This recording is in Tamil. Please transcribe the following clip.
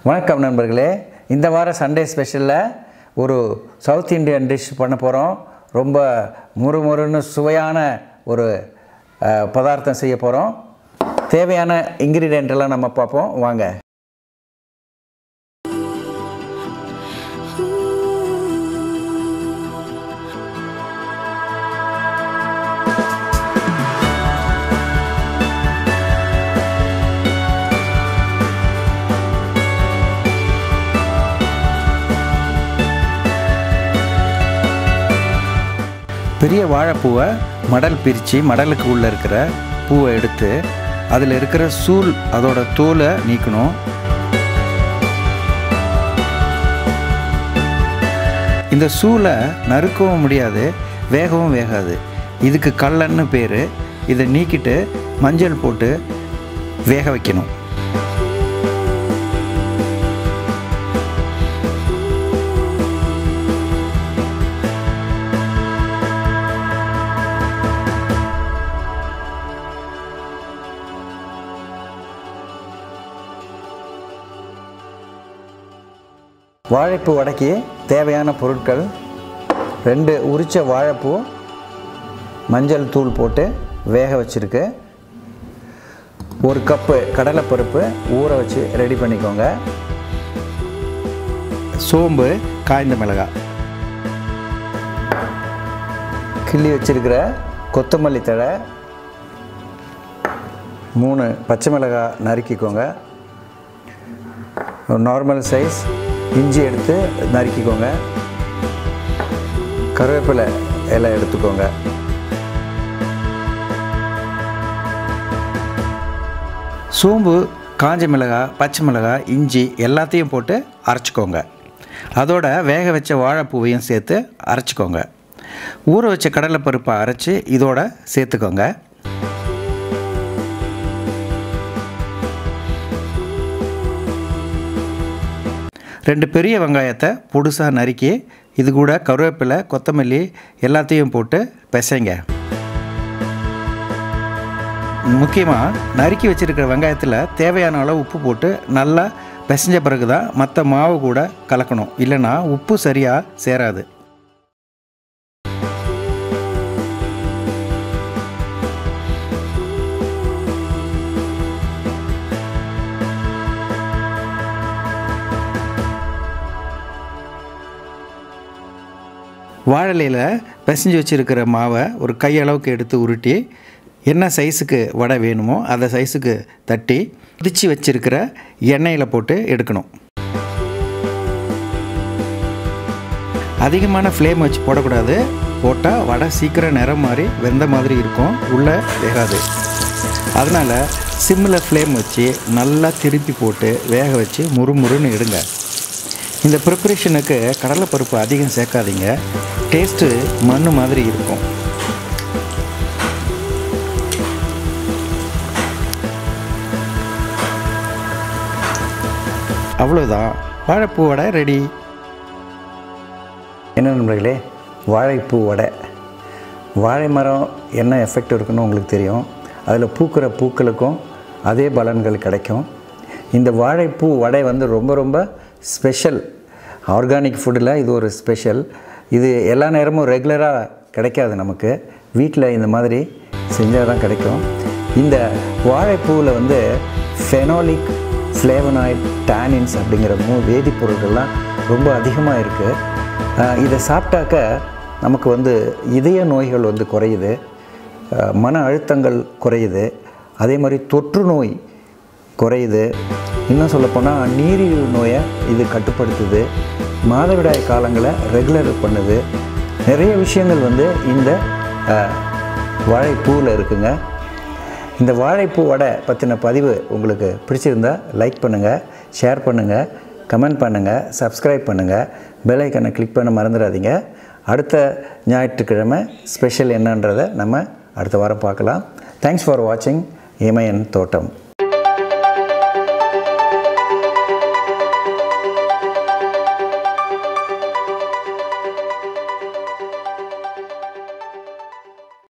வணக்கம் நண்பர்களே இந்த வாரம் சண்டே ஸ்பெஷலில் ஒரு சவுத் இந்தியன் டிஷ் பண்ண போகிறோம் ரொம்ப முறுமுறுன்னு சுவையான ஒரு அஹ், பதார்த்தம் செய்ய போகிறோம் தேவையான ingredient எல்லாம் நம்ம பார்ப்போம் வாங்க பெரிய வாழைப்பூவை மடல் பிரித்து மடலுக்கு உள்ளே இருக்கிற பூவை எடுத்து அதில் இருக்கிற சூல் அதோட தோலை நீக்கணும் இந்த சூலை நறுக்கவும் முடியாது வேகவும் வேகாது இதுக்கு கல்லன்னு பேர் இதை நீக்கிட்டு மஞ்சள் போட்டு வேக வைக்கணும் வாழைப்பூ வடைக்கு தேவையான பொருட்கள் ரெண்டு உரிச்ச வாழைப்பூ மஞ்சள் தூள் போட்டு வேக வச்சுருக்கு ஒரு கப்பு கடலைப்பருப்பு ஊற வச்சு ரெடி பண்ணிக்கோங்க சோம்பு காய்ந்த மிளகாய் கிள்ளி வச்சிருக்கிற கொத்தமல்லி தழை மூணு பச்சை மிளகாய் நறுக்கிக்கோங்க ஒரு நார்மல் சைஸ் இஞ்சி எடுத்து நறுக்கிக்கோங்க கருவேப்பிலை இலை எடுத்துக்கோங்க சோம்பு காஞ்ச மிளகாய் பச்சை மிளகாய் இஞ்சி எல்லாத்தையும் போட்டு அரைச்சிக்கோங்க அதோட வேக வச்ச வாழைப்பூவையும் சேர்த்து அரைச்சிக்கோங்க ஊற வச்ச கடலைப்பருப்பை அரைச்சி இதோட சேர்த்துக்கோங்க ரெண்டு பெரிய வெங்காயத்தை பொடுசாக நறுக்கி இது கூட கருவேப்பிலை கொத்தமல்லி எல்லாத்தையும் போட்டு பிசைங்க முக்கியமாக நறுக்கி வச்சிருக்கிற வெங்காயத்தில் தேவையான அளவு உப்பு போட்டு நல்லா பிசைஞ்ச பிறகு தான் மற்ற மாவு கூட கலக்கணும் இல்லைன்னா உப்பு சரியாக சேராது வாழலையில் பிசைஞ்சு வச்சுருக்கிற மாவை ஒரு கையளவுக்கு எடுத்து உருட்டி என்ன சைஸுக்கு வடை வேணுமோ அந்த சைஸுக்கு தட்டி கொதிச்சு வச்சுருக்கிற எண்ணெயில் போட்டு எடுக்கணும் அதிகமான ஃப்ளேம் வச்சு போடக்கூடாது போட்டால் வடை சீக்கிரம் நிறம் மாதிரி வெந்த மாதிரி இருக்கும் உள்ளே வேகாது அதனால் சிம்மில் ஃப்ளேம் வச்சு நல்லா திருப்பி போட்டு வேக வச்சு முறுமுறுன்னு எடுங்க இந்த ப்ரிப்பரேஷனுக்கு கடலைப்பருப்பு அதிகம் சேர்க்காதீங்க டேஸ்ட்டு மண் மாதிரி இருக்கும் அவ்வளோதான் வாழைப்பூ வடை ரெடி என்ன நண்பர்களே வாழைப்பூ வடை வாழை மரம் என்ன எஃபெக்ட் இருக்குன்னு உங்களுக்கு தெரியும் அதில் பூக்கிற பூக்களுக்கும் அதே பலன்கள் கிடைக்கும் இந்த வாழைப்பூ வடை வந்து ரொம்ப ரொம்ப ஸ்பெஷல் ஆர்கானிக் ஃபுட்டில் இது ஒரு ஸ்பெஷல் இது எல்லா நேரமும் ரெகுலராக கிடைக்காது நமக்கு வீட்டில் இந்த மாதிரி செஞ்சால் தான் கிடைக்கும் இந்த வாழைப்பூவில் வந்து ஃபெனாலிக் ஃப்ளேவனாய்ட் டேனின்ஸ் அப்படிங்கிற மூ வேதிப்பொருட்கள்லாம் ரொம்ப அதிகமாக இருக்குது இதை சாப்பிட்டாக்க நமக்கு வந்து இதய நோய்கள் வந்து குறையுது அஹ், மன அழுத்தங்கள் குறையுது அதே மாதிரி தொற்று நோய் குறையுது இன்னும் சொல்லப்போனால் நீரிழிவு நோயை இது கட்டுப்படுத்துது மாதவிடாய் காலங்களை ரெகுலர் பண்ணுது நிறைய விஷயங்கள் வந்து இந்த அஹ், வாழைப்பூவில் இருக்குங்க இந்த வாழைப்பூ வடை பற்றின பதிவு உங்களுக்கு பிடிச்சிருந்தா லைக் பண்ணுங்கள் ஷேர் பண்ணுங்கள் கமெண்ட் பண்ணுங்கள் சப்ஸ்கிரைப் பண்ணுங்கள் பெல் ஐக்கனை கிளிக் பண்ண மறந்துடாதீங்க அடுத்த ஞாயிற்றுக்கிழமை ஸ்பெஷல் என்னன்றதை நம்ம அடுத்த வாரம் பார்க்கலாம் தேங்க்ஸ் ஃபார் வாட்சிங் இமயன் தோட்டம்